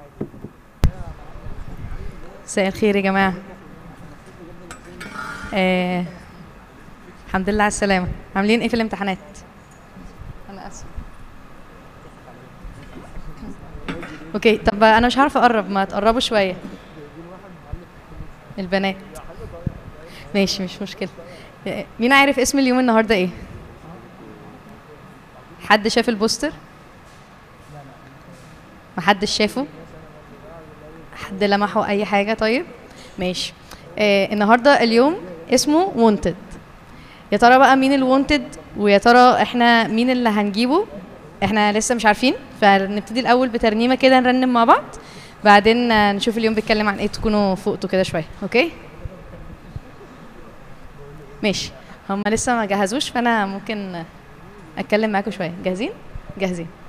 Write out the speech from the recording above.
مساء الخير يا جماعة آه الحمد لله على السلامة عاملين ايه في الامتحانات؟ أنا آسفة اوكي طب انا مش عارفة اقرب ما تقربوا شوية البنات ماشي مش مشكلة آه، مين عارف اسم اليوم النهاردة ايه؟ حد شاف البوستر؟ محدش شافه؟ حد لمحه اي حاجه طيب ماشي آه النهارده اليوم اسمه وونتد يا ترى بقى مين الوونتد ويا ترى احنا مين اللي هنجيبه احنا لسه مش عارفين فنبتدي الاول بترنيمه كده نرنم مع بعض بعدين آه، نشوف اليوم بيتكلم عن ايه تكونوا فوقتوا كده شويه اوكي ماشي هم لسه ما جهزوش فانا ممكن اتكلم معاكم شويه جاهزين جاهزين